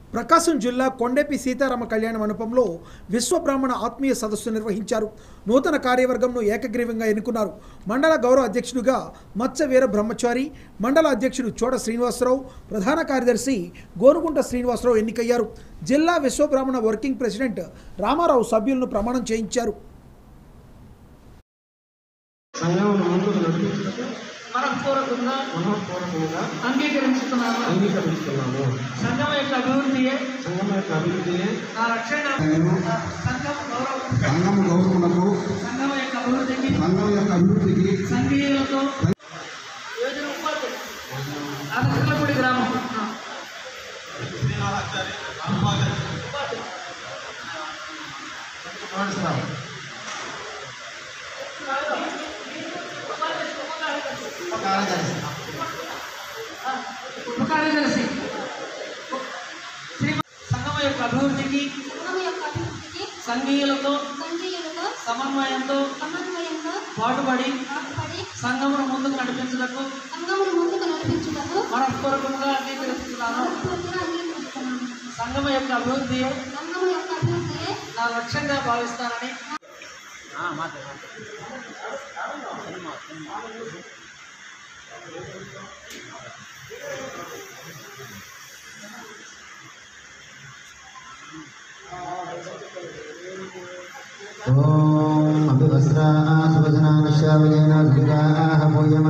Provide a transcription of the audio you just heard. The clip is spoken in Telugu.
ప్రకాశం జిల్లా కొండెపి సీతారామ కళ్యాణ మండపంలో విశ్వబ్రాహ్మణ ఆత్మీయ సదస్సు నిర్వహించారు నూతన కార్యవర్గంను ఏకగ్రీవంగా ఎన్నుకున్నారు మండల గౌరవ అధ్యక్షుడిగా మత్స్య వీర బ్రహ్మచారి మండల అధ్యక్షుడు చోట శ్రీనివాసరావు ప్రధాన కార్యదర్శి గోనుగుంట శ్రీనివాసరావు ఎన్నికయ్యారు జిల్లా విశ్వబ్రాహ్మణ వర్కింగ్ ప్రెసిడెంట్ రామారావు సభ్యులను ప్రమాణం చేయించారు సంఘమును ముందుకు నడిపించుటకు మనపూర్వకంగా మనఃపూర్వకంగా అంగీకరించుకున్నాను అంగీకరిస్తున్నాము సంఘం యొక్క అభివృద్ధియే సంఘం యొక్క అభివృద్ధియే నా రక్షణ సంఘం గౌరవం సంఘము గౌరవములకు సంఘం యొక్క అభివృద్ధికి సంఘం యొక్క అభివృద్ధికి సంఘీయులతో యోజన ఉపాధి అదకలపూడి గ్రామం ఆ. మాట్లాడతాం కార్యదర్శి ఉప కార్యదర్శి శ్రీ సంఘం యొక్క అభివృద్ధికి సంఘం యొక్క అభివృద్ధికి సంఘీయులతో సంఘీయులతో సమన్వయంతో సమన్వయంతో పాటుపడి పాటుపడి సంఘమును ముందుకు నడిపించుటకు సంఘమును ముందుకు నడిపించుటకు మనపూర్వకంగా అంగీకరిస్తున్నాను మనస్ఫూర్తిగా అంగీకరిస్తున్నాను సంఘం యొక్క అభివృద్ధి సంఘం యొక్క అభివృద్ధియే నా లక్ష్యంగా భావిస్తానని ॐ अभिवस्त्राः सुवसनानश्यावयेन दुर्गाः पूयमानाः